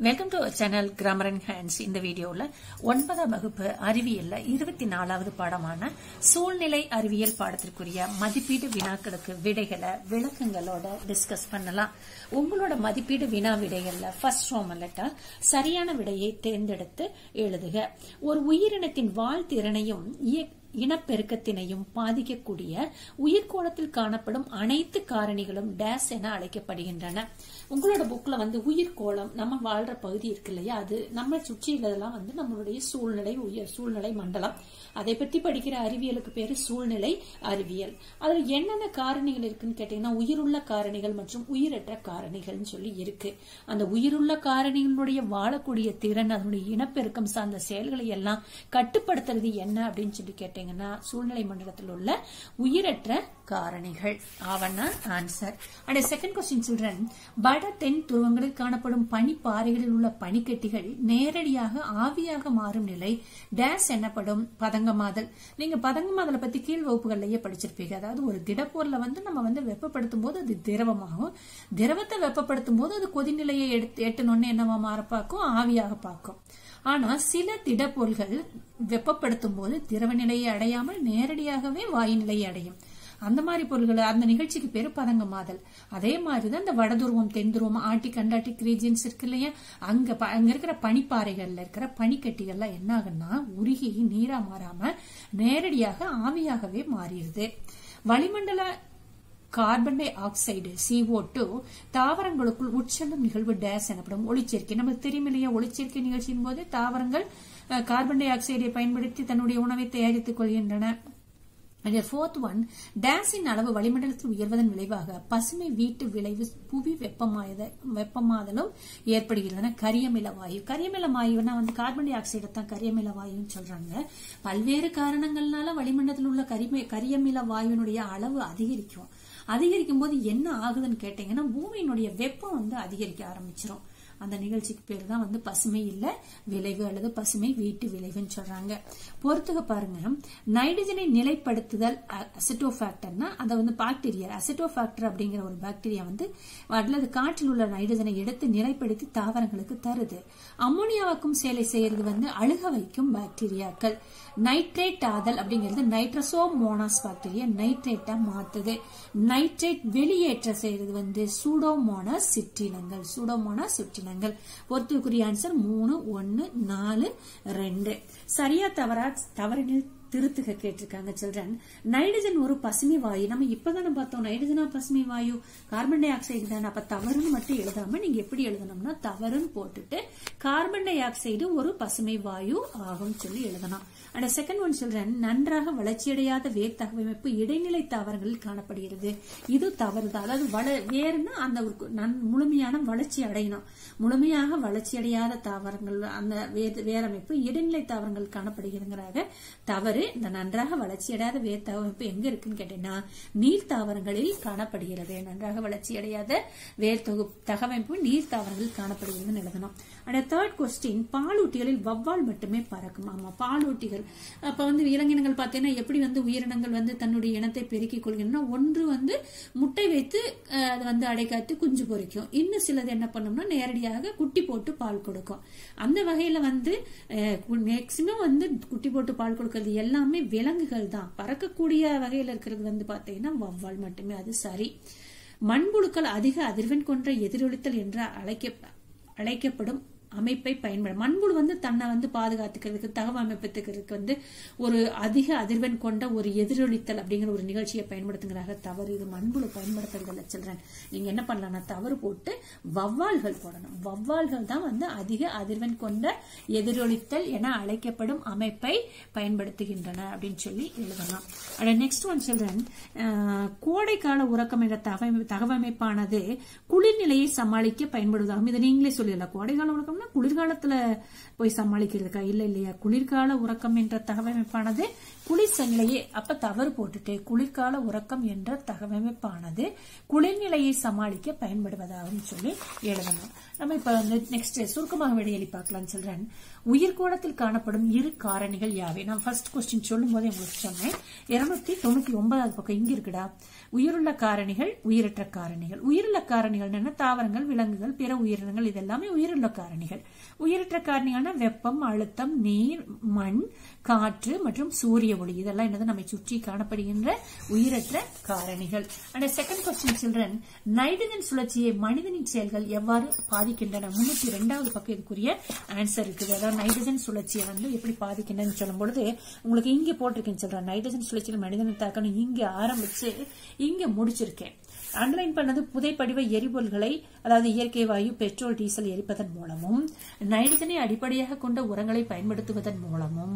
Welcome to channel grammar and hands இந்த வீடியோவில் ஒன்பதாம் வகுப்பு அறிவியல்ல இருபத்தி நாலாவது பாடமான சூழ்நிலை அறிவியல் பாடத்திற்குரிய மதிப்பீடு வினாக்களுக்கு விடைகளை விளக்கங்களோட டிஸ்கஸ் பண்ணலாம் உங்களோட மதிப்பீடு வினா விடைகள்ல ஃபர்ஸ்ட் ரோமல்லட்டா சரியான விடையை தேர்ந்தெடுத்து எழுதுக ஒரு உயிரினத்தின் வாழ்த்திறனையும் இய- இனப்பெருக்கத்தினையும் பாதிக்கக்கூடிய உயிர்கோளத்தில் காணப்படும் அனைத்து காரணிகளும் டேஸ் என அழைக்கப்படுகின்றன உங்களோட புக்ல வந்து உயிர்கோளம் நம்ம வாழ்ற பகுதி இருக்கு இல்லையா அது நம்ம சுற்றியுள்ளதெல்லாம் வந்து நம்மளுடைய சூழ்நிலை உயர் சூழ்நிலை மண்டலம் அதை பற்றி படிக்கிற அறிவியலுக்கு பேரு சூழ்நிலை அறிவியல் அதுல என்னென்ன காரணிகள் இருக்குன்னு கேட்டீங்கன்னா உயிருள்ள காரணிகள் மற்றும் உயிரற்ற காரணிகள்னு சொல்லி இருக்கு அந்த உயிருள்ள காரணிகளுடைய வாழக்கூடிய திறன் அதனுடைய இனப்பெருக்கம் சார்ந்த செயல்களை எல்லாம் கட்டுப்படுத்துறது என்ன அப்படின்னு சொல்லி கேட்டீங்கன்னா சூழ்நிலை மண்டலத்தில் உள்ள உயிரற்ற காரணிகள் ஆவண்ணா answer and second question children வட தென் துருவங்களில் காணப்படும் பனிப்பாறைகளில் உள்ள பனிக்கட்டிகள் நேரடியாக ஆவியாக மாறும் நிலை டேஸ் எனப்படும் பதங்கமாதல் நீங்க பதங்கமாதலை பத்தி கீழ் வகுப்புகள்லயே படிச்சிருப்பீங்க அதாவது ஒரு திடப்பொருளை வந்து நம்ம வந்து வெப்பப்படுத்தும் போது அது திரவமாகும் திரவத்தை வெப்பப்படுத்தும் போது அது கொதிநிலையை எடுத்து எட்டணும்னு என்னவா மாற பார்க்கும் ஆவியாக பார்க்கும் ஆனா சில திடப்பொருள்கள் வெப்பப்படுத்தும் போது திரவ நிலையை அடையாமல் நேரடியாகவே வாயு நிலையை அடையும் அந்த மாதிரி பொருள்கள் அந்த நிகழ்ச்சிக்கு பேரு பதங்கமாதல் அதே மாதிரிதான் இந்த வடதுருவம் தென் துருவம் ஆர்டிக் அண்டார்டிக் ரீஜியன்ஸ் இருக்கு இல்லையா அங்க ப- அங்க இருக்கிற பனிப்பாறைகள்ல இருக்கிற பனிக்கட்டிகள்லாம் என்ன ஆகுன்னா உருகி நீரா மாறாம நேரடியாக ஆவியாகவே மாறிடுது வளிமண்டல carbon dioxide CO2 to தாவரங்களுக்குள் உட்செல்லும் நிகழ்வு டேஸ் எனப்படும் ஒளிச்சேர்க்கை நமக்கு தெரியும் இல்லையா ஒளிச்சேர்க்கை நிகழ்ச்சியின் போது தாவரங்கள் அஹ், கார்பன் டை ஆக்சைடை பயன்படுத்தி தன்னுடைய உணவை தயாரித்துக் கொள்கின்றன ஃபோர்த் ஒன் டேஸின் அளவு வளிமண்டலத்தில் உயர்வதன் விளைவாக பசுமை வீட்டு விளைவு புவி வெப்பமாயத வெப்பமாதலும் ஏற்படுகிறதுன கரியமில வாயு கரியமில வாயுன்னா வந்து கார்பன் டை ஆக்சைடை தான் கரியமில வாயுன்னு சொல்றாங்க பல்வேறு காரணங்கள்னால வளிமண்டலத்தில் உள்ள கரிம கரியமில வாயுனுடைய அளவு அதிகரிக்கும் அதிகரிக்கும் போது என்ன ஆகுதுன்னு கேட்டீங்கன்னா பூமியினுடைய வெப்பம் வந்து அதிகரிக்க ஆரம்பிச்சிரும் அந்த நிகழ்ச்சிக்கு பேர் தான் வந்து பசுமை இல்ல விளைவு அல்லது பசுமை வீட்டு விளைவுன்னு சொல்றாங்க பொறுத்துக பாருங்க நைட்ரஜனை நிலைப்படுத்துதல் அசிட்டோஃபாக்டர்னா அதை வந்து பாக்டீரியா அசிட்டோஃபாக்டர் அப்படிங்கிற ஒரு பாக்டீரியா வந்து அல்லது காற்றில் உள்ள நைட்ரஜனை எடுத்து நிலைப்படுத்தி தாவரங்களுக்கு தருது அம்மோனியாவுக்கும் சேலை செய்யறது வந்து அழுக வைக்கும் பாக்டீரியாக்கள் நைட்ரேட் ஆதல் அப்படிங்கிறது நைட்ரசோ மோனாஸ் பாக்டீரியா நைட்ரேட்டா மாத்துது நைட்ரேட் வெளியேற்ற செய்யறது வந்து சூடோமோனாஸ் சிற்றினங்கள் சூடோமோனாஸ் சிற்றினங்கள் பொறுத்துக்குரிய ஆன்சர் மூணு ஒன்னு நாலு ரெண்டு சரியா தவறா தவறினில் திருத்துக கேட்டிருக்காங்க சில்ட்ரன் நைட்ரஜன் ஒரு பசுமை வாயு நம்ம இப்பதானே பார்த்தோம் நைட்ரஜனா பசுமை வாயு கார்பன் டை ஆக்சைடு தானே அப்ப தவறுன்னு மட்டும் எழுதாம நீங்க எப்படி எழுதணும்னா தவறுன்னு போட்டுட்டு கார்பன் டை ஆக்சைடு ஒரு பசுமை வாயு ஆகும் சொல்லி எழுதணும் அண்ட் செகண்ட் ஒன் சில்ட்ரன் நன்றாக வளர்ச்சியடையாத வேர் தகவமைப்பு இடைநிலை தாவரங்களில் காணப்படுகிறது இது தவறுதான் அதாவது வள வேர்னா அந்த ஒரு நன்- முழுமையான வளர்ச்சி அடையணும் முழுமையாக வளர்ச்சி அடையாத தாவரங்கள் அந்த வேர் வேரமைப்பு இடைநிலை தாவரங்கள் காணப்படுகிறதுங்கிறாக தவறு இந்த நன்றாக வளர்ச்சியடையாத வேர் தகவமைப்பு எங்க இருக்குன்னு கேட்டீங்கன்னா நீர் தாவரங்களில் காணப்படுகிறது நன்றாக வளர்ச்சியடையாத வேர் தொகு தகவமைப்பு நீர் தாவரங்களில் காணப்படுகிறதுன்னு எழுதணும் அண்ட் தேர்ட் கொஸ்டின் பாலூட்டிகளில் வவ்வால் மட்டுமே பறக்கும் ஆமா பாலூட்டிகள் அப்ப வந்து விலங்கினங்கள் பார்த்தீங்கன்னா எப்படி வந்து உயிரினங்கள் வந்து தன்னுடைய இனத்தை பெருக்கிக் கொள்கின்றன ஒன்று வந்து முட்டை வைத்து அஹ், அது வந்து அடைக்காத்து குஞ்சு பொரிக்கும் இன்னும் சிலது என்ன பண்ணும்னா நேரடியாக குட்டி போட்டு பால் கொடுக்கும் அந்த வகையில வந்து மேக்சிமம் வந்து குட்டி போட்டு பால் கொடுக்கறது எல்லாமே விலங்குகள் தான் பறக்கக்கூடிய வகையில இருக்கிறது வந்து பாத்தீங்கன்னா வவ்வால் மட்டுமே அது சரி மண்புழுக்கள் அதிக அதிர்வெண் கொண்ட எதிரொலித்தல் என்று அழைக்க அழைக்கப்படும் அமைப்பை பயன்படும் மண்புழு வந்து தன்னை வந்து பாதுகாத்துக்கிறதுக்கு தகவமைப்புக்கிறதுக்கு வந்து ஒரு அதிக அதிர்வெண் கொண்ட ஒரு எதிரொலித்தல் அப்படிங்கிற ஒரு நிகழ்ச்சியை பயன்படுத்துங்கிறாங்க தவறு இது மண்புழு பயன்படுத்துறதில்ல சில்ட்ரன் நீங்க என்ன பண்ணலாம்னா தவறு போட்டு வவ்வால்கள் போடணும் வவ்வால்கள் தான் வந்து அதிக அதிர்வெண் கொண்ட எதிரொலித்தல் என அழைக்கப்படும் அமைப்பை பயன்படுத்துகின்றன அப்படின்னு சொல்லி எழுதலாம் நெக்ஸ்ட் ஒன் சில்ட்ரன் கோடைக்கால உறக்கம் என்ற தகவமை- தகவமைப்பானது குளிர்நிலையை சமாளிக்க பயன்படுவதாகும் இதை நீங்களே சொல்லிடலாம் கோடைக்கால உறக்கம்னா குளிர்காலத்துல போய் சமாளிக்கிறதுக்கா இல்ல இல்லையா குளிர்கால உறக்கம் என்ற தகவமைப்பானது குளிர் நிலையை அப்ப தவறு போட்டுட்டு குளிர்கால உறக்கம் என்ற தகவமைப்பானது குளிர்நிலையை சமாளிக்க பயன்படுவதாகும் சொல்லி எழுதணும் நம்ம இப்ப வந்து நெக்ஸ்ட் சுருக்கமாக விடையளி பார்க்கலாம் சில்ட்ரன் உயிர்கோளத்தில் காணப்படும் இரு காரணிகள் யாவை நான் ஃபர்ஸ்ட் கொஸ்டின் சொல்லும் போதே உங்களுக்கு சொன்னேன் இருநூத்தி தொண்ணூத்தி ஒன்பதாவது பக்கம் இங்க இருக்குடா உயிருள்ள காரணிகள் உயிரற்ற காரணிகள் உயிருள்ள காரணிகள் என்ன தாவரங்கள் விலங்குகள் பிற உயிரினங்கள் இதெல்லாமே உயிருள்ள காரணிகள் காரணிகள் உயிரற்ற காரணியான வெப்பம் அழுத்தம் நீர் மண் காற்று மற்றும் சூரிய ஒளி இதெல்லாம் என்னது நம்மை சுற்றி காணப்படுகின்ற உயிரற்ற காரணிகள் and second question children nitrogen சுழற்சியை மனிதனின் செயல்கள் எவ்வாறு பாதிக்கின்றன முன்னூத்தி இரண்டாவது பக்கம் இதுக்குரிய ஆன்சர் இருக்குது அதாவது நைட்ரஜன் சுழற்சியை வந்து எப்படி பாதிக்கின்றன சொல்லும் பொழுது உங்களுக்கு இங்க போட்டிருக்கேன் சொல்றேன் நைட்ரஜன் சுழற்சியில் மனிதனை தாக்கணும் இங்க ஆரம்பிச்சு இங்க முடிச்சிருக்கேன் அண்டர்லைன் பண்ணது புதைப்படிவ எரிபொருள்களை அதாவது இயற்கை வாயு பெட்ரோல் டீசல் எரிப்பதன் மூலமும் நைட்ரஜனை அடிப்படையாக கொண்ட உரங்களை பயன்படுத்துவதன் மூலமும்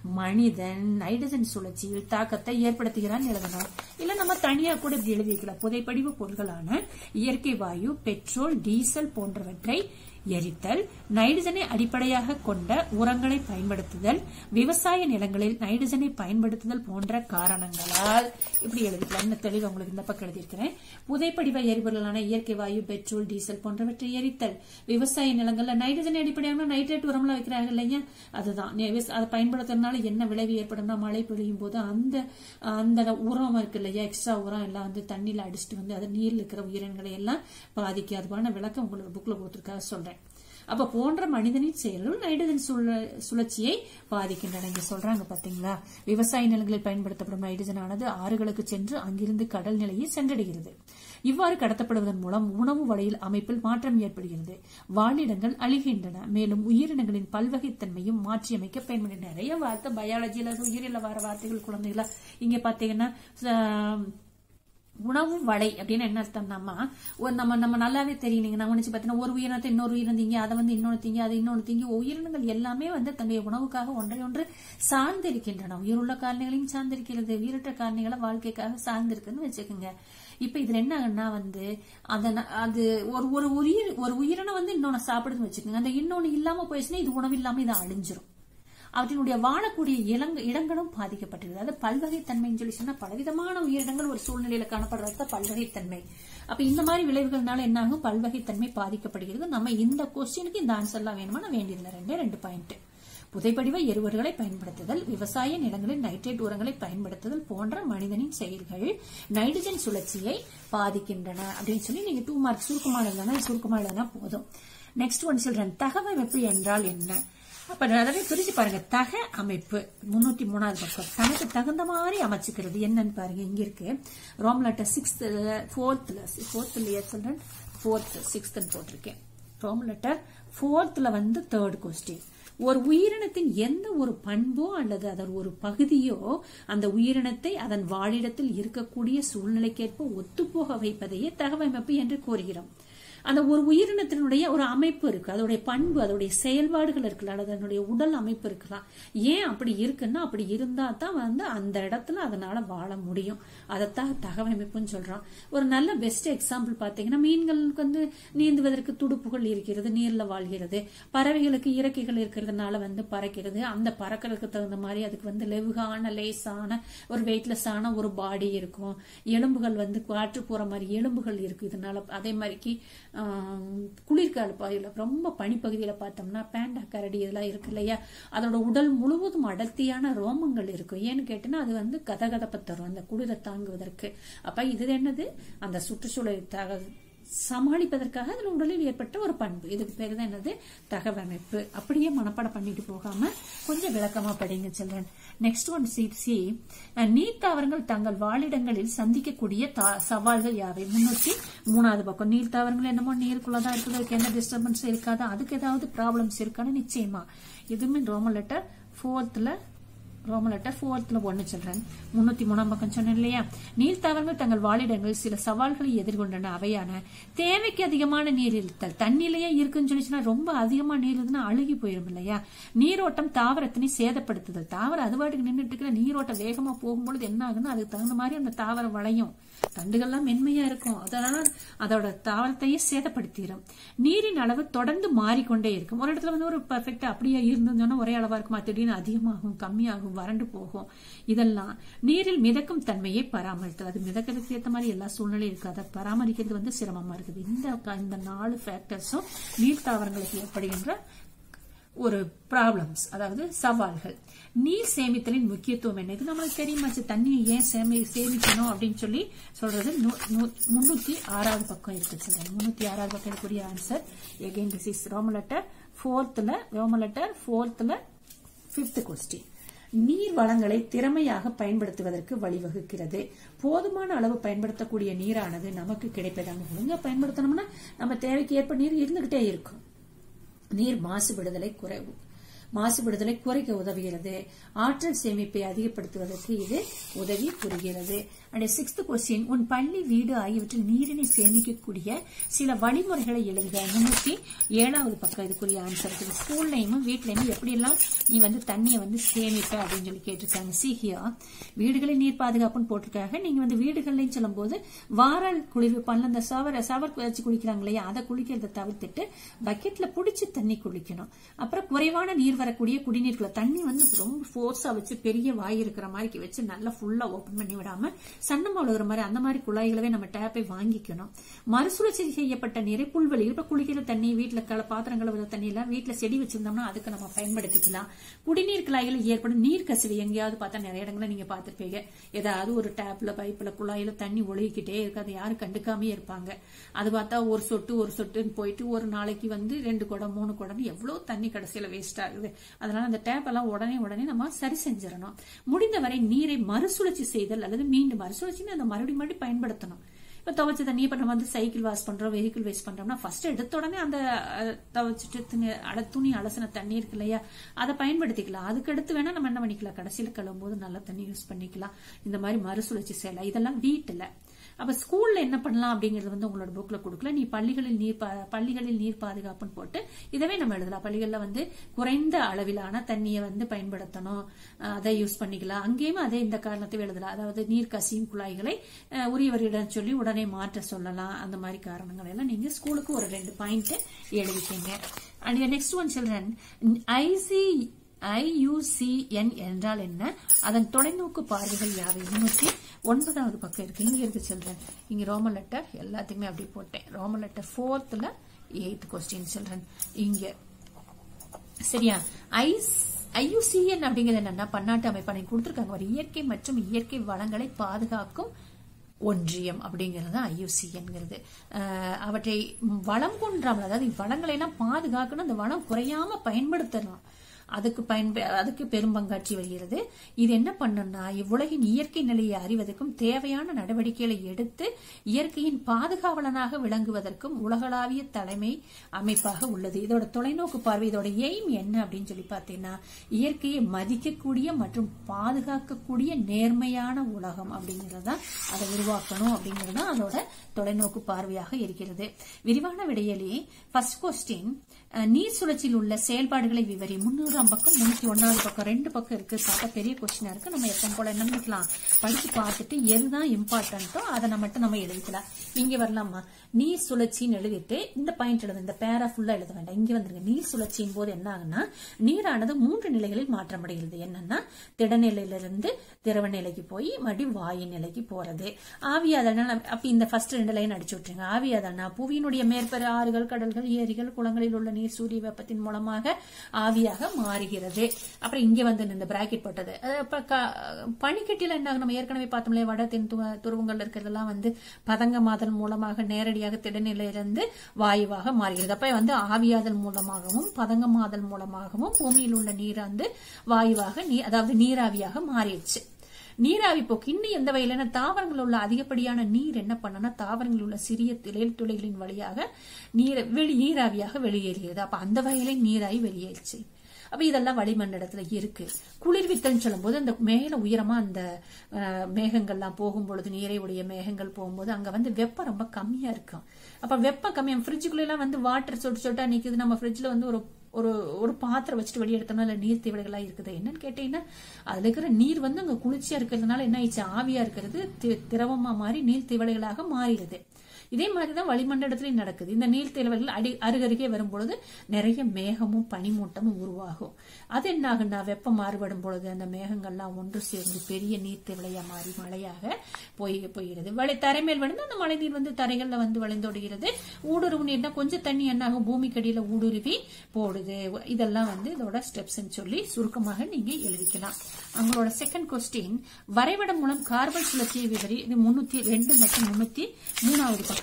மனிதன் நைட்ரஜன் சுழற்சியில் தாக்கத்தை ஏற்படுத்துகிறான் எழுதணும் இல்ல நம்ம தனியா கூட இப்படி எழுதி வைக்கலாம் புதைப்படிவ பொருட்களான இயற்கை வாயு பெட்ரோல் டீசல் போன்றவற்றை எரித்தல் நைட்ரஜனை அடிப்படையாக கொண்ட உரங்களை பயன்படுத்துதல் விவசாய நிலங்களில் நைட்ரஜனை பயன்படுத்துதல் போன்ற காரணங்களால் இப்படி எழுதிக்கலாம் இன்னும் தெளிவு உங்களுக்கு இந்த பக்கம் எழுதியிருக்கிறேன் புதைப்படிவ எரிபொருளான இயற்கை வாயு பெட்ரோல் டீசல் போன்றவற்றை எரித்தல் விவசாய நிலங்கள்ல நைட்ரஜனை அடிப்படையாக நைட்ரேட் உரம்லாம் வைக்கிறாங்க இல்லையா அதுதான் நெ- விவச- அதை பயன்படுத்துறதுனால என்ன விளைவு ஏற்படும்னா மழை பொழியும் போது அந்த அந்த உரம் இருக்கு இல்லையா எக்ஸ்ட்ரா உரம் எல்லாம் வந்து தண்ணியில அடிச்சுட்டு வந்து அது நீர்ல இருக்கிற உயிரினங்களை எல்லாம் பாதிக்கும் அதுக்கான விளக்கம் உங்களுக்கு புக்ல கொடுத்துருக்காக சொல்றேன் அப்ப போன்ற மனிதனின் செயல்கள் நைட்ரஜன் சுழ- சுழற்சியை பாதிக்கின்றன இங்க சொல்றாங்க பாத்தீங்களா விவசாய நிலங்களில் பயன்படுத்தப்படும் நைட்ரஜன் ஆனது ஆறுகளுக்கு சென்று அங்கிருந்து கடல் நிலையை சென்றடைகிறது இவ்வாறு கடத்தப்படுவதன் மூலம் உணவு வளையில் அமைப்பில் மாற்றம் ஏற்படுகிறது வாழிடங்கள் அழிகின்றன மேலும் உயிரினங்களின் பல்வகைத்தன்மையும் மாற்றியமைக்க பயன்படுகிறது நிறைய வார்த்தை பயாலஜியில உயிரில வர வார்த்தைகள் குழந்தைகளா இங்க பாத்தீங்கன்னா ஆஹ், உணவு வலை அப்படின்னு என்ன அர்த்தம்னாமா ஒரு நம்ம நம்ம நல்லாவே தெரியும் நீங்க கவனிச்சு பார்த்தீங்கன்னா ஒரு உயிரினத்தை இன்னொரு உயிரினம் திங்க அதை வந்து இன்னொன்று திங்க அதை இன்னொன்று திங்க உயிரினங்கள் எல்லாமே வந்து தன்னுடைய உணவுக்காக ஒன்றை ஒன்று சார்ந்திருக்கின்றன உயிருள்ள காரணிகளையும் சார்ந்திருக்கிறது உயிரற்ற காரணிகளை வாழ்க்கைக்காக சார்ந்திருக்குன்னு வச்சுக்கோங்க இப்ப இதுல என்ன ஆகுன்னா வந்து அத அது ஒரு ஒரு உயிர் ஒரு உயிரினம் வந்து இன்னொன்னு சாப்பிடுதுன்னு வச்சுக்கோங்க அந்த இன்னொன்னு இல்லாம போயிடுச்சுன்னா இது உணவு இல்லாம இது அழிஞ்சிரும் அவற்றினுடைய வாழக்கூடிய இளங்க இடங்களும் பாதிக்கப்பட்டிருது அது பல்வகைத்தன்மைன்னு சொல்லி சொன்னா பலவிதமான உயிரினங்கள் ஒரு சூழ்நிலையில காணப்படுறது பல்வகைத்தன்மை அப்ப இந்த மாதிரி விளைவுகள்னால என்ன ஆகும் பல்வகைத்தன்மை பாதிக்கப்படுகிறது நம்ம இந்த கொஸ்டினுக்கு இந்த ஆன்சர்லாம் வேணுமா நான் வேண்டியதில்லை ரெண்டே ரெண்டு பாயிண்ட் புதைப்படிவ எருவர்களை பயன்படுத்துதல் விவசாய நிலங்களில் நைட்ரேட் உரங்களை பயன்படுத்துதல் போன்ற மனிதனின் செயல்கள் நைட்ரஜன் சுழற்சியை பாதிக்கின்றன அப்படின்னு சொல்லி நீங்க டூ மார்க் சுருக்கமா எழுதுனா சுருக்கமா எழுதுனா போதும் நெக்ஸ்ட் ஒன் சில்ட்ரன் தகவமைப்பு என்றால் என்ன அப்ப அதாவது பிரிச்சு பாருங்க தக அமைப்பு முன்னூத்தி மூணாவது பக்கம் தனக்கு தகுந்த மாதிரி அமைச்சுக்கிறது என்னன்னு பாருங்க இங்க இருக்கு ரோம் லெட்டர் சிக்ஸ்த் ஃபோர்த்ல ஃபோர்த்ல சொல்றேன் ஃபோர்த் சிக்ஸ்த் போட்டிருக்கேன் ரோம் லெட்டர் ஃபோர்த்ல வந்து தேர்ட் கொஸ்டின் ஒரு உயிரினத்தின் எந்த ஒரு பண்போ அல்லது அதன் ஒரு பகுதியோ அந்த உயிரினத்தை அதன் வாழிடத்தில் இருக்கக்கூடிய சூழ்நிலைக்கேற்ப ஒத்துப்போக வைப்பதையே தகவமைப்பு என்று கூறுகிறோம் அந்த ஒரு உயிரினத்தினுடைய ஒரு அமைப்பு இருக்கு அதோடைய பண்பு அதோடைய செயல்பாடுகள் இருக்கலாம் அல்லது அதனுடைய உடல் அமைப்பு இருக்கலாம் ஏன் அப்படி இருக்குன்னா அப்படி இருந்தா தான் வந்து அந்த இடத்துல அதனால வாழ முடியும் அதைத்தான் தகவமைப்புன்னு சொல்றோம் ஒரு நல்ல பெஸ்ட் எக்ஸாம்பிள் பாத்தீங்கன்னா மீன்களுக்கு வந்து நீந்துவதற்கு துடுப்புகள் இருக்கிறது நீர்ல வாழ்கிறது பறவைகளுக்கு இறக்கைகள் இருக்கிறதுனால வந்து பறக்கிறது அந்த பறக்கிறதுக்கு தகுந்த மாதிரி அதுக்கு வந்து லெவுகான லேசான ஒரு வெயிட்லெஸ்ஸான ஒரு பாடி இருக்கும் எலும்புகள் வந்து காற்று போற மாதிரி எலும்புகள் இருக்கு இதனால அதே மாதிரிக்கு ஆம், குளிர்கால பகுதியில் ரொம்ப பனிப்பகுதியில் பார்த்தோம்னா பேண்டா கரடி இதெல்லாம் இருக்கு இல்லையா அதோட உடல் முழுவதும் அடர்த்தியான ரோமங்கள் இருக்கும் ஏன்னு கேட்டீங்கன்னா அது வந்து கதகதப்பை தரும் அந்த குளிரை தாங்குவதற்கு அப்ப இது என்னது அந்த சுற்றுச்சூழலை தக சமாளிப்பதற்காக அதில் உடலில் ஏற்பட்ட ஒரு பண்பு இதுக்கு பேர் தான் என்னது தகவமைப்பு அப்படியே மனப்பாடம் பண்ணிட்டு போகாம கொஞ்சம் விளக்கமா படிங்க children next one C C நீர் தாவரங்கள் தங்கள் வாழிடங்களில் சந்திக்கக்கூடிய தா- சவால்கள் யாவை முன்னூத்தி மூணாவது பக்கம் நீர் தாவரங்கள் என்னமோ நீருக்குள்ளதான் இருக்குது அதுக்கு எந்த டிஸ்டர்பன்ஸ் இருக்காது அதுக்கு ஏதாவது ப்ராப்ளம்ஸ் இருக்கான்னு நிச்சயமா இதுவுமே ரோமன் லெட்டர் ஃபோர்த்ல ரோமன் லெட்டர் ஃபோர்த்ல ஒன்னு சொல்றேன் முன்னூத்தி மூணாம் பக்கம் சொன்னேன் இல்லையா நீர் தாவரங்கள் தங்கள் வாழிடங்களில் சில சவால்களை எதிர்கொண்டன அவையான தேவைக்கு அதிகமான நீர் இருத்தல் தண்ணிலேயே இருக்குன்னு சொல்லிச்சுன்னா ரொம்ப அதிகமா நீர் இருந்ததுன்னா அழுகி போயிடும் இல்லையா நீரோட்டம் தாவரத்தினை சேதப்படுத்துதல் தாவரம் அது பாட்டுக்கு நின்றுட்டு இருக்கிற நீரோட்டம் வேகமா போகும்பொழுது என்ன ஆகுன்னா அதுக்கு தகுந்த மாதிரி அந்த தாவரம் வளையும் தண்டுகள்லாம் மென்மையா இருக்கும் அதனால அதோட தாவரத்தையே சேதப்படுத்திடும் நீரின் அளவு தொடர்ந்து மாறிக்கொண்டே இருக்கும் ஒரு இடத்துல வந்து ஒரு பர்ஃபெக்டா அப்படியே இருந்ததுன்னா ஒரே அளவா இருக்குமா திடீர்னு அதிகமாகும் கம்மியாகும் வறண்டு போகும் இதெல்லாம் நீரில் மிதக்கும் தன்மையை பராமரித்தல் அது மிதக்கிறதுக்கு ஏற்ற மாதிரி எல்லா சூழ்நிலையும் இருக்கு அதை பராமரிக்கிறது வந்து சிரமமா இருக்குது இந்த இந்த நாலு ஃபேக்டர்ஸும் நீர் தாவரங்களுக்கு ஏற்படுகின்ற ஒரு ப்ராப்ளம்ஸ் அதாவது சவால்கள் நீர் சேமித்தலின் முக்கியத்துவம் என்ன இது நம்மளுக்கு தெரியுமாச்சு தண்ணியை ஏன் சேமி சேமிக்கணும் அப்படின்னு சொல்லி சொல்றது நூ- நூ- முன்னூத்தி ஆறாவது பக்கம் இருக்கு சொல்றேன் முன்னூத்தி ஆறாவது பக்கம் இருக்கக்கூடிய answer again this is roman letter ஃபோர்த்ல ரோம லெட்டர் ஃபோர்த்ல ஃபிஃப்த் கொஸ்டின் நீர் வளங்களை திறமையாக பயன்படுத்துவதற்கு வழிவகுக்கிறது போதுமான அளவு பயன்படுத்தக்கூடிய நீரானது நமக்கு கிடைப்பது நம்ம ஒழுங்கா பயன்படுத்தணும்னா நம்ம தேவைக்கு ஏற்ப நீர் இருந்துகிட்டே இருக்கும் நீர் மாசுபடுதலை குறைவு மாசுபடுதலை குறைக்க உதவுகிறது ஆற்றல் சேமிப்பை அதிகப்படுத்துவதற்கு இது உதவி புரிகிறது அண்ட் சிக்ஸ்த் கொஸ்டின் உன் பள்ளி வீடு ஆகியவற்றில் நீரினை சேமிக்கக்கூடிய சில வழிமுறைகளை எழுதுக முன்னூத்தி ஏழாவது பக்கம் இதுக்குரிய ஆன்சர் இருக்குது ஸ்கூல்லையும் வீட்லயும் எப்படியெல்லாம் நீ வந்து தண்ணியை வந்து சேமிப்ப அப்படின்னு சொல்லி கேட்டிருக்காங்க சிஹியா வீடுகளில் நீர் பாதுகாப்புன்னு போட்டிருக்காங்க நீங்க வந்து வீடுகள்லையும் சொல்லும் போது வாரால் குளிர்விப்பான்ல அந்த சவர் சவர் வச்சு குளிக்கிறாங்க இல்லையா அதை குளிக்கிறத தவிர்த்துட்டு பக்கெட்ல புடிச்சு தண்ணி குளிக்கணும் அப்புறம் குறைவான நீர் வரக்கூடிய குடிநீர்களை தண்ணி வந்து ரொம்ப ஃபோர்ஸா வச்சு பெரிய வாய் இருக்கிற மாதிரி வச்சு நல்லா ஃபுல்லா ஓபன் பண்ணி விடாம சன்னமா விழுகிற மாதிரி அந்த மாதிரி குழாய்களவே நம்ம டேப்பை வாங்கிக்கணும் மறுசுழற்சி செய்யப்பட்ட நீரை புல்வெளியில் இப்ப குளிக்கிற தண்ணி வீட்டுல கல பாத்திரம் கழுவுற தண்ணி எல்லாம் வீட்டுல செடி வச்சிருந்தோம்னா அதுக்கு நம்ம பயன்படுத்திக்கலாம் குடிநீர் குழாய்கள் ஏற்படும் நீர் கசிவு எங்கேயாவது பார்த்தா நிறைய இடங்களை நீங்க பார்த்திருப்பீங்க ஏதாவது ஒரு டேப்ல பைப்ல குழாயில தண்ணி ஒழுகிக்கிட்டே இருக்கு அதை யாரும் கண்டுக்காமயே இருப்பாங்க அது பார்த்தா ஒரு சொட்டு ஒரு சொட்டுன்னு போயிட்டு ஒரு நாளைக்கு வந்து ரெண்டு குடம் மூணு குடம் எவ்வளவு தண்ணி கடைசியில வேஸ்ட் ஆகுது அதனால அந்த டேப் எல்லாம் உடனே உடனே நம்ம சரி செஞ்சிடணும் முடிந்தவரை நீரை மறுசுழற்சி செய்தல் அல்லது மீண்டும் மறுசுழற்சின்னு அந்த மறுபடியும் மறுபடியும் பயன்படுத்தணும் இப்ப துவைச்ச தண்ணி இப்ப நம்ம வந்து சைக்கிள் வாஷ் பண்றோம் வெஹிக்கிள் வேஸ்ட் பண்றோம்னா ஃபர்ஸ்ட் எடுத்த உடனே அந்த அஹ், துவைச்சிட்டு துணி- அட துணி அலசின தண்ணி இருக்கு இல்லையா அதை பயன்படுத்திக்கலாம் அதுக்கு அடுத்து வேணா நம்ம என்ன பண்ணிக்கலாம் கடைசியில கழுவும் போது நல்ல தண்ணி யூஸ் பண்ணிக்கலாம் இந்த மாதிரி மறுசுழற்சி செய்யலாம் இதெல்லாம் வீட்டுல அப்ப ஸ்கூல்ல என்ன பண்ணலாம் அப்படிங்கறது வந்து உங்களோட புக்ல கொடுக்கல நீ பள்ளிகளில் நீர் பா- பள்ளிகளில் நீர் பாதுகாப்புன்னு போட்டு இதவே நம்ம எழுதலாம் பள்ளிகள்ல வந்து குறைந்த அளவிலான தண்ணியை வந்து பயன்படுத்தணும் அஹ் அதை யூஸ் பண்ணிக்கலாம் அங்கேயும் அதே இந்த காரணத்தை எழுதலாம் அதாவது நீர் கசியும் குழாய்களை அஹ், உரியவரிடம் சொல்லி உடனே மாற்ற சொல்லலாம் அந்த மாதிரி காரணங்கள் எல்லாம் நீங்க ஸ்கூலுக்கு ஒரு ரெண்டு பாயிண்ட் எழுதிக்கீங்க அண்ட் நெக்ஸ்ட் ஒன் சில்ட்ரன் ஐசி ஐயுசிஎன் என்றால் என்ன அதன் தொலைநோக்கு பார்வைகள் யாவை முன்னூத்தி ஒன்பதாவது பக்கம் இருக்கு இங்க இருக்கு சில்ட்ரன் இங்க ரோம லெட்டர் எல்லாத்தையுமே அப்படி போட்டேன் ரோம லெட்டர் ஃபோர்த்ல எயித் கொஸ்டின் சில்ட்ரன் இங்க சரியா ஐஸ் ஐயுசிஎன் அப்படிங்கிறது என்னன்னா பன்னாட்டு அமைப்பானை கொடுத்திருக்காங்க ஒரு இயற்கை மற்றும் இயற்கை வளங்களை பாதுகாக்கும் ஒன்றியம் அப்படிங்கிறது ஐயுசிஎன்கிறது அவற்றை வளம் கொன்றாமல் அதாவது வளங்களை எல்லாம் பாதுகாக்கணும் அந்த வளம் குறையாம பயன்படுத்தணும் அதுக்கு பயன்ப அதுக்கு பெரும்பங்காற்றி வருகிறது இது என்ன பண்ணுன்னா இவ்வுலகின் இயற்கை நிலையை அறிவதற்கும் தேவையான நடவடிக்கைகளை எடுத்து இயற்கையின் பாதுகாவலனாக விளங்குவதற்கும் உலகளாவிய தலைமை அமைப்பாக உள்ளது இதோட தொலைநோக்கு பார்வை இதோட எய்ம் என்ன அப்படின்னு சொல்லி பார்த்தீங்கன்னா இயற்கையை மதிக்கக்கூடிய மற்றும் பாதுகாக்கக்கூடிய நேர்மையான உலகம் அப்படிங்கிறது தான் அதை உருவாக்கணும் அப்படிங்கிறது தான் அதோட தொலைநோக்கு பார்வையாக இருக்கிறது விரிவான விடையிலே ஃபர்ஸ்ட் கொஸ்டின் நீர் சுழற்சியில் உள்ள செயல்பாடுகளை விவரி முன்னூறாம் பக்கம் முன்னூத்தி ஒன்னாவது பக்கம் ரெண்டு பக்கம் இருக்கு பார்த்தா பெரிய கொஸ்டினா இருக்கு நம்ம எப்பவும் போல என்ன பண்ணிக்கலாம் படிச்சு பார்த்துட்டு எதுதான் இம்பார்ட்டன்ட்டோ அதை நம்ம மட்டும் நம்ம எழுதிக்கலாம் இங்க வரலாமா நீர் சுழற்சின்னு எழுதிட்டு இந்த பாயிண்ட் எழுது இந்த பேரா ஃபுல்லா எழுத வேண்டாம் இங்க வந்துருங்க நீர் சுழற்சியின் போது என்ன ஆகுன்னா நீரானது மூன்று நிலைகளில் மாற்றமடைகிறது என்னன்னா திடநிலையிலிருந்து திரவ நிலைக்கு போய் மறுபடியும் வாயு நிலைக்கு போறது ஆவியாதல்னா அப்ப இந்த ஃபர்ஸ்ட் ரெண்டு லைன் அடிச்சு விட்டுருங்க ஆவியாதல்னா புவியினுடைய மேற்பர ஆறுகள் கடல்கள் ஏரிகள் குளங்களில் உள்ள நீர் சூரிய வெப்பத்தின் மூலமாக ஆவியாக மாறுகிறது அப்புறம் இங்க வந்து இந்த பிராக்கெட் போட்டது அது அப்ப க- பனிக்கட்டில என்ன ஆகும்? நம்ம ஏற்கனவே பார்த்தோம்ல வட தென் து- துருவங்கள்ல இருக்கிறதெல்லாம் வந்து பதங்கமாதல் மூலமாக நேரடியாக திடநிலையிலிருந்து வாயுவாக மாறுகிறது அப்ப வந்து ஆவியாதல் மூலமாகவும் பதங்கமாதல் மூலமாகவும் பூமியில் உள்ள நீர் வந்து வாயுவாக நீ அதாவது நீராவியாக மாறிடுச்சு நீராவி போக்கு இன்னும் எந்த வகையில தாவரங்கள் உள்ள அதிகப்படியான நீர் என்ன பண்ணனா தாவரங்கள் உள்ள சிறிய திளையல் துளைகளின் வழியாக நீர் வெளி நீராவியாக வெளியேறுகிறது அப்ப அந்த வகையில நீராவி வெளியேறுச்சு அப்ப இதெல்லாம் வளிமண்டலத்துல இருக்கு குளிர்வித்தல் சொல்லும் போது அந்த மேல உயரமா அந்த அஹ், மேகங்கள்லாம் போகும் பொழுது நீரை உடைய மேகங்கள் போகும்போது அங்க வந்து வெப்பம் ரொம்ப கம்மியா இருக்கும் அப்ப வெப்பம் கம்மியா ஃப்ரிட்ஜுக்குள்ள எல்லாம் வந்து வாட்டர் சொட்டு சொட்டா நிக்குது நம்ம ஃப்ரிட்ஜ்ல வந்து ஒரு ஒரு ஒரு பாத்திரம் வச்சுட்டு வெளியே எடுத்தோம்னா இல்ல நீர் தீவடைகளா இருக்குது என்னன்னு கேட்டீங்கன்னா அதுல இருக்கிற நீர் வந்து அங்க குளிர்ச்சியா இருக்கிறதுனால என்ன ஆயிடுச்சு ஆவியா இருக்கிறது தி- திரவமா மாறி நீர் தீவடைகளாக மாறிடுது இதே மாதிரிதான் வளிமண்டலத்திலையும் நடக்குது இந்த நீர் தேவைகள் அடி அருகருகே வரும்பொழுது நிறைய மேகமும் பனிமூட்டமும் உருவாகும் அது என்ன ஆகுன்னா வெப்பம் மாறுபடும் பொழுது அந்த மேகங்கள்லாம் ஒன்று சேர்ந்து பெரிய நீர் தேவலையா மாறி மழையாக போய் போகிறது வளை தரைமேல் விழுந்து அந்த மழை நீர் வந்து தரைகள்ல வந்து வளைந்தோடுகிறது ஊடுருவு நீர்னா கொஞ்சம் தண்ணி என்ன ஆகும் பூமிக்கடியில ஊடுருவி போடுது இதெல்லாம் வந்து இதோட ஸ்டெப்ஸ் சொல்லி சுருக்கமாக நீங்க எழுதிக்கலாம் அவங்களோட செகண்ட் கொஸ்டின் வரைபடம் மூலம் கார்பன் சுழற்சியை விவரி இது முன்னூத்தி ரெண்டு மற்றும் முன்னூத்தி மூணாவது பக்கம்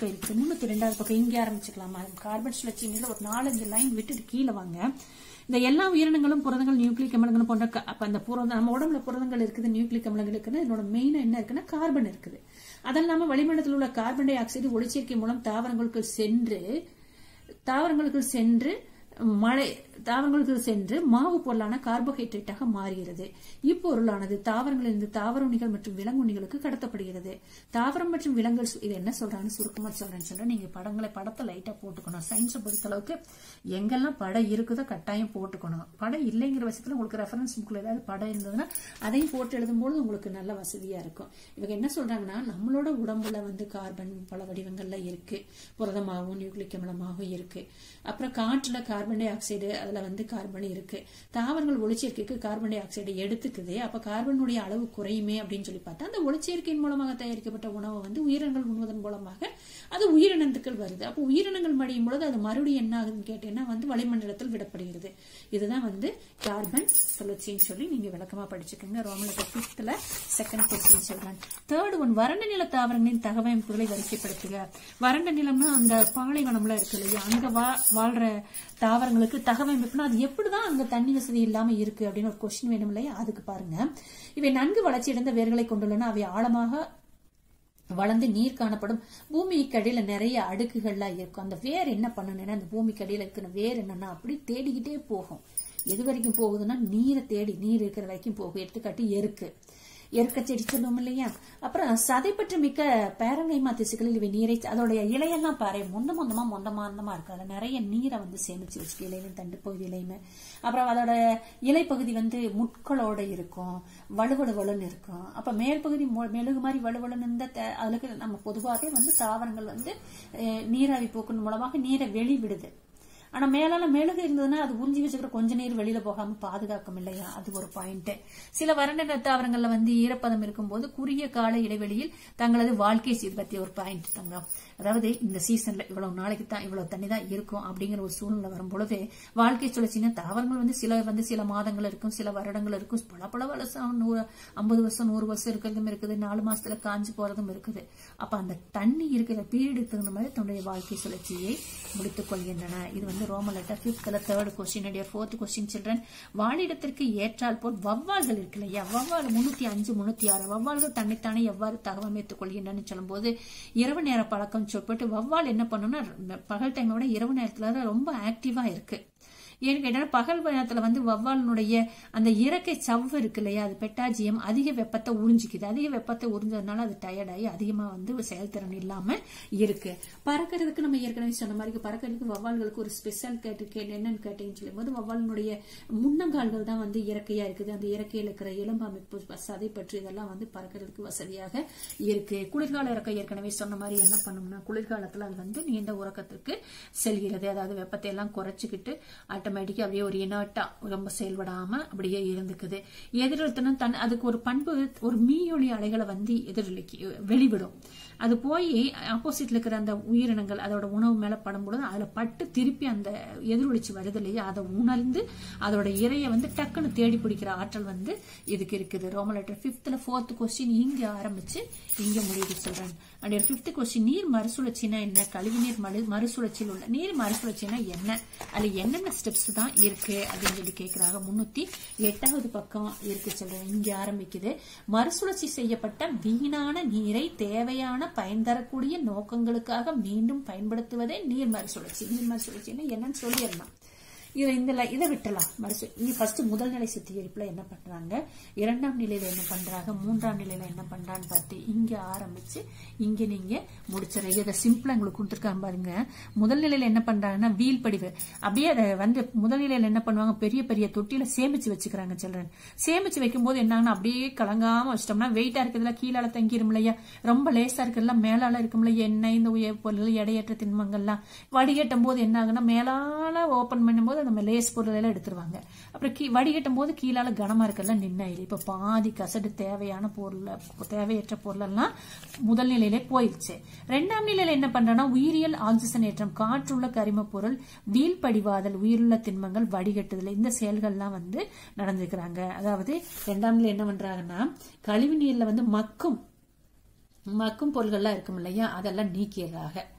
பக்கம் இருக்குது முன்னூத்தி ரெண்டாவது பக்கம் இங்கே ஆரம்பிச்சுக்கலாமா கார்பன் சுழற்சியில ஒரு நாலஞ்சு லைன் விட்டுட்டு கீழே வாங்க இந்த எல்லா உயிரினங்களும் புரதங்கள் நியூக்ளிக் அமிலங்கள் போன்ற க- அப்ப அந்த புரதம் நம்ம உடம்புல புரதங்கள் இருக்குது நியூக்ளிக் அமிலங்கள் இருக்குன்னா இதனோட மெயினா என்ன இருக்குன்னா கார்பன் இருக்குது அதெல்லாம வளிமண்டலத்தில் உள்ள கார்பன் டை ஆக்சைடு ஒளிச்சேர்க்கை மூலம் தாவரங்களுக்கு சென்று தாவரங்களுக்கு சென்று மழை தாவரங்களுக்கு சென்று மாவு பொருளான கார்போஹைட்ரேட்டாக மாறுகிறது இப்பொருளானது தாவரங்களிலிருந்து தாவர உண்ணிகள் மற்றும் விலங்குண்ணிகளுக்கு கடத்தப்படுகிறது தாவரம் மற்றும் விலங்குகள் சு- இது என்ன சொல்றான்னு சுருக்கமா சொல்றேன்னு சொல்ற நீங்க படங்களை படத்தை லைட்டா போட்டுக்கணும் சயின்ஸை பொறுத்த அளவுக்கு எங்கெல்லாம் படம் இருக்குதோ கட்டாயம் போட்டுக்கணும் படம் இல்லைங்கிற பட்சத்துல உங்களுக்கு ரெஃபரன்ஸ் புக்ல ஏதாவது படம் இருந்ததுன்னா அதையும் போட்டு எழுதும்போது உங்களுக்கு நல்ல வசதியா இருக்கும் இவங்க என்ன சொல்றாங்கன்னா நம்மளோட உடம்புல வந்து கார்பன் பல வடிவங்கள்ல இருக்கு புரதமாகவும் நியூக்ளிக் அமிலமாகவும் இருக்கு அப்புறம் காற்றுல கார்பன் டை ஆக்சைடு அதுல வந்து கார்பன் இருக்கு தாவரங்கள் ஒளிச்சேர்க்கைக்கு கார்பன் டை ஆக்சைடை எடுத்துக்குது அப்ப கார்பனுடைய அளவு குறையுமே அப்படின்னு சொல்லி பார்த்தா அந்த ஒளிச்சேர்க்கையின் மூலமாக தயாரிக்கப்பட்ட உணவை வந்து உயிரினங்கள் உண்வதன் மூலமாக அது உயிரினத்துக்கள் வருது அப்போ உயிரினங்கள் மடியும் பொழுது அது மறுபடியும் என்ன ஆகுதுன்னு கேட்டீங்கன்னா வந்து வளிமண்டலத்தில் விடப்படுகிறது இதுதான் வந்து கார்பன் சுழற்சின்னு சொல்லி நீங்க விளக்கமா படிச்சுக்கோங்க ரோமலட்ட பிப்த்ல செகண்ட் கொஸ்டின் சொல்றேன் தேர்ட் ஒன் வறண்ட நில தாவரங்களின் தகவமைப்புகளை வரிசைப்படுத்துக வறண்ட நிலம்னா அந்த பாலைவனம்ல இருக்கு இல்லையா அங்க வா- வாழ்ற தாவரங்களுக்கு தகவமைப்புனா அது எப்படிதான் அங்க தண்ணி வசதி இல்லாம இருக்கு அப்படின்னு ஒரு கொஸ்டின் வேணும் இல்லையா அதுக்கு பாருங்க இவை நன்கு வளர்ச்சியடைந்த வேர்களை கொண்டுள்ளன அவை ஆழமாக வளர்ந்து நீர் காணப்படும் பூமிக்கு அடியில நிறைய அடுக்குகள்லாம் இருக்கும் அந்த வேர் என்ன பண்ணணும்னா அந்த பூமிக்கு அடியில இருக்கிற வேர் என்னன்னா அப்படி தேடிக்கிட்டே போகும் எது வரைக்கும் போகுதுன்னா நீரை தேடி நீர் இருக்கிற வரைக்கும் போகும் எடுத்துக்காட்டு எருக்கு எருக்க செடி சொல்லுவோம் இல்லையா அப்புறம் சதைப்பற்று மிக்க பேரங்கைமா திசுக்களில் இவை நீரை அதோடைய இலையெல்லாம் பாரு மொந்த மொந்தமா மொந்த மொந்தமா இருக்கு அதுல நிறைய நீரை வந்து சேமிச்சு வச்சுக்கு இலையிலும் தண்டு பகுதியிலையுமே அப்புறம் அதோட இலைப்பகுதி வந்து முட்களோட இருக்கும் வலுவலு வலுன்னு இருக்கும் அப்ப மேற்பகுதி மொ- மெழுகு மாதிரி வலுவலுன்னு இந்த த- அதுக்கு நம்ம பொதுவாகவே வந்து தாவரங்கள் வந்து அஹ், நீராவி போக்கின் மூலமாக நீரை வெளிவிடுது ஆனா மேலால மெழுகு இருந்ததுன்னா அது உறிஞ்சி வச்சுக்கிற கொஞ்ச நீர் வெளியில போகாம பாதுகாக்கும் இல்லையா அது ஒரு பாயிண்ட் சில வறண்ட நில தாவரங்கள்ல வந்து ஈரப்பதம் இருக்கும்போது குறுகிய கால இடைவெளியில் தங்களது வாழ்க்கை சீர் பத்திய ஒரு பாயிண்ட் தங்கம் அதாவது இந்த சீசன்ல இவ்வளவு நாளைக்கு தான் இவ்வளவு தண்ணி தான் இருக்கும் அப்படிங்கிற ஒரு சூழ்நிலை வரும் பொழுது வாழ்க்கை சுழற்சினா தாவரங்கள் வந்து சில வந்து சில மாதங்கள் இருக்கும் சில வருடங்கள் இருக்கும் பல பல வருஷம் நூறு ஐம்பது வருஷம் நூறு வருஷம் இருக்கிறதும் இருக்குது நாலு மாசத்துல காஞ்சு போறதும் இருக்குது அப்ப அந்த தண்ணி இருக்கிற பீரியடுக்கு தகுந்த மாதிரி தன்னுடைய வாழ்க்கை சுழற்சியை முடித்துக் கொள்கின்றன இது வந்து ரோம லெட்டர் பிப்த்ல தேர்ட் கொஸ்டின் அடிய ஃபோர்த் கொஸ்டின் சில்ட்ரன் வாழிடத்திற்கு ஏற்றால் போல் வவ்வால்கள் இருக்கு இல்லையா வவ்வால் முன்னூத்தி அஞ்சு முன்னூத்தி ஆறு வவ்வால்கள் தன்னைத்தானே எவ்வாறு தகவமைத்துக் கொள்கின்றன சொல்லும்போது இரவு நேர பழக்கம் சொல்லிட்டு வவ்வால் என்ன பண்ணுன்னா பகல் டைமை விட இரவு நேரத்துல தான் ரொம்ப ஆக்டிவா இருக்கு ஏன்னு கேட்டா பகல் நேரத்துல வந்து வவ்வாலினுடைய அந்த இறக்கை சவ்வு இருக்கு இல்லையா அது பெட்டாஜியம் அதிக வெப்பத்தை உறிஞ்சிக்குது அதிக வெப்பத்தை உறிஞ்சதுனால அது டயர்டாகி அதிகமா வந்து செயல்திறன் இல்லாம இருக்கு பறக்கிறதுக்கு நம்ம ஏற்கனவே சொன்ன மாதிரி பறக்கிறதுக்கு வவ்வால்களுக்கு ஒரு ஸ்பெஷல் கேட்டு கேட்டு என்னன்னு கேட்டீங்கன்னு சொல்லும்போது வவ்வாலினுடைய முன்னங்கால்கள் தான் வந்து இறக்கையா இருக்குது அந்த இறக்கையில் இருக்கிற எலும்பு அமைப்பு சதை பற்று இதெல்லாம் வந்து பறக்கிறதுக்கு வசதியாக இருக்கு குளிர்கால இறக்கை ஏற்கனவே சொன்ன மாதிரி என்ன பண்ணும்னா குளிர்காலத்துல அது வந்து நீண்ட உறக்கத்திற்கு செல்கிறது அதாவது வெப்பத்தை எல்லாம் குறைச்சிக்கிட்டு ஆட்டோமேட்டிக்கா அப்படியே ஒரு இனர்ட்டா ரொம்ப செயல்படாம அப்படியே இருந்துக்குது எதிரொலித்தனம் தன் அதுக்கு ஒரு பண்பு ஒரு மீயொலி அலைகளை வந்து எதிரொலிக்கு வெளிவிடும் அது போய் ஆப்போசிட்ல இருக்கிற அந்த உயிரினங்கள் அதோட உணவு மேல படும்பொழுது அதுல பட்டு திருப்பி அந்த எதிரொலிச்சு வருது இல்லையா அதை உணர்ந்து அதோட இரையை வந்து டக்குன்னு தேடி பிடிக்கிற ஆற்றல் வந்து இதுக்கு இருக்குது ரோம லெட்டர் பிப்த்ல ஃபோர்த் கொஸ்டின் இங்க ஆரம்பிச்சு இங்க முடிவு சொல்றேன் அண்ட் ஃபிஃப்த் கொஸ்டின் நீர் மறுசுழற்சினா என்ன கழிவுநீர் மறு மறுசுழற்சியில் உள்ள நீர் மறுசுழற்சினா என்ன அதுல என்னென்ன ஸ்டெப்ஸ் தான் இருக்கு அப்படின்னு சொல்லி கேட்கிறாங்க முன்னூத்தி எட்டாவது பக்கம் இருக்கு சொல்றேன் இங்க ஆரம்பிக்குது மறுசுழற்சி செய்யப்பட்ட வீணான நீரை தேவையான பயன் தரக்கூடிய நோக்கங்களுக்காக மீண்டும் பயன்படுத்துவதே நீர் மறுசுழற்சி நீர் மறுசுழற்சின்னா என்னன்னு சொல்லிடலாம் இதை இந்த ல- இதை விட்டலாம் மறுசு இங்க ஃபர்ஸ்ட் முதல் நிலை சுத்திகரிப்புல என்ன பண்றாங்க இரண்டாம் நிலையில என்ன பண்றாங்க மூன்றாம் நிலையில என்ன பண்றான்னு பார்த்து இங்க ஆரம்பிச்சு இங்க நீங்க முடிச்சிடறீங்க இதை சிம்பிளா உங்களுக்கு கொடுத்துருக்காங்க பாருங்க முதல் நிலையில என்ன பண்றாங்கன்னா வீல் படிவு அப்படியே அதை வந்து முதல் நிலையில என்ன பண்ணுவாங்க பெரிய பெரிய தொட்டியில சேமிச்சு வச்சுக்கிறாங்க சில்ட்ரன் சேமிச்சு வைக்கும் போது என்னாங்கன்னா அப்படியே கலங்காம வச்சிட்டோம்னா வெயிட்டா இருக்கிறதுல கீழால தங்கிரும் இல்லையா ரொம்ப லேசா இருக்கிறதுல மேலால இருக்கும் இல்லையா எண்ணெய் இந்த உயர் பொருள் எடையற்ற திண்மங்கள்லாம் வடிகட்டும் போது என்ன ஆகுன்னா மேலால ஓபன் பண்ணும்போது அந்த லேஸ் பொருள் எல்லாம் எடுத்துருவாங்க அப்புறம் கீ வடிகட்டும் போது கீழால கனமா இருக்கிறதுலாம் நின்னாயிரு இப்ப பாதி கசடு தேவையான பொருள் தேவையற்ற பொருள் எல்லாம் முதல் நிலையிலே போயிடுச்சு ரெண்டாம் நிலையில என்ன பண்றோம்னா உயிரியல் ஆக்சிஜன் ஏற்றம் காற்றுள்ள கரிம பொருள் வீல் படிவாதல் உயிருள்ள திண்மங்கள் வடிகட்டுதல் இந்த செயல்கள்லாம் வந்து நடந்திருக்கிறாங்க அதாவது ரெண்டாம் நிலை என்ன பண்றாங்கன்னா கழிவு நீர்ல வந்து மக்கும் மக்கும் பொருள்கள்லாம் இருக்கும் இல்லையா அதெல்லாம் நீக்கிடுறாங்க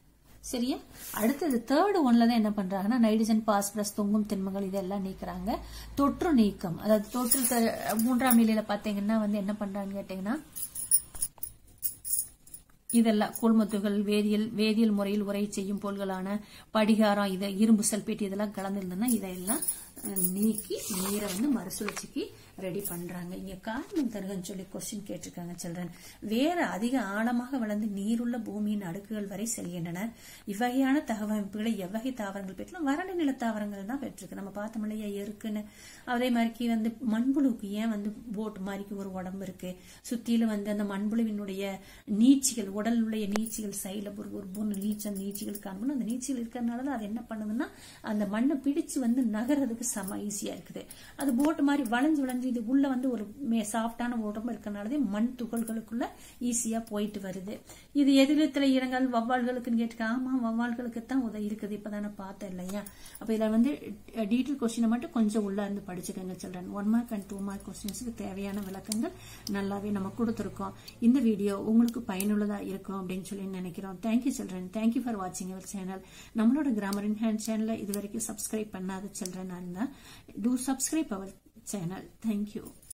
சரியா அடுத்தது தேர்ட் ஒன்ல தான் என்ன பண்றாங்கன்னா நைட்ரஜன் பாஸ்பரஸ் தொங்கும் திண்மங்கள் இதெல்லாம் நீக்குறாங்க தொற்று நீக்கம் அதாவது தொற்று த- மூன்றாம் நிலையில பாத்தீங்கன்னா வந்து என்ன பண்றாங்கன்னு கேட்டீங்கன்னா இதெல்லாம் கொள்முத்துகள் வேதியியல் வேதியியல் முறையில் உரை செய்யும் பொருள்களான படிகாரம் இதை இரும்பு சல்பேட் இதெல்லாம் கலந்துருந்ததுன்னா இதையெல்லாம் அஹ், நீக்கி நீரை வந்து மறுசுழற்சிக்கு ரெடி பண்றாங்க இங்க காரணம் தருகன்னு சொல்லி கொஸ்டின் கேட்டிருக்காங்க சில்ட்ரன் வேற அதிக ஆழமாக வளர்ந்து நீருள்ள பூமியின் அடுக்குகள் வரை செல்கின்றன இவ்வகையான தகவமைப்புகளை எவ்வகை தாவரங்கள் பெற்றலாம் வறண்ட நில தாவரங்கள் தான் பெற்றிருக்கு நம்ம பார்த்தோம் இல்லையா எருக்குன்னு அதே மாதிரிக்கு வந்து மண்புழுக்கு ஏன் வந்து போட் மாதிரிக்கு ஒரு உடம்பு இருக்கு சுத்தியில வந்து அந்த மண்புழுவினுடைய நீட்சிகள் உடலுடைய நீட்சிகள் சைடில் ஒரு ஒரு பொண்ணு நீச்சல் அந்த நீட்சிகள் காணணும் அந்த நீட்சிகள் இருக்கிறதுனால தான் அது என்ன பண்ணுதுன்னா அந்த மண்ணை பிடிச்சு வந்து நகர்றதுக்கு செம ஈஸியா இருக்குது அது போட்டு மாதிரி வளைஞ்சு வளைஞ்சு இது உள்ள வந்து ஒரு சாஃப்டான உடம்பு இருக்கறனாலதே மண் துகள்களுக்குள்ள ஈஸியா போயிட்டு வருது இது எதிரத்துல இடங்கள் வவ்வால்களுக்குன்னு கேட்டுக்க ஆமா வவ்வால்களுக்கு தான் உதவி இருக்குது இப்பதானே பார்த்தேன் இல்லையா அப்ப இதுல வந்து டீட்டெயில் கொஸ்டினை மட்டும் கொஞ்சம் உள்ள இருந்து படிச்சுக்கோங்க children one mark and two mark கொஸ்டின்ஸுக்கு தேவையான விளக்கங்கள் நல்லாவே நம்ம கொடுத்துருக்கோம் இந்த வீடியோ உங்களுக்கு பயனுள்ளதா இருக்கும் அப்படின்னு சொல்லி நினைக்கிறோம் தேங்க்யூ சில்ட்ரன் தேங்க்யூ ஃபார் வாட்சிங் அவர் சேனல் நம்மளோட கிராமர் இன் ஹேண்ட் சேனலை இது வரைக்கும் சப்ஸ்கிரைப் பண்ணாத சில்ட்ரன் இருந்தா to subscribe our channel thank you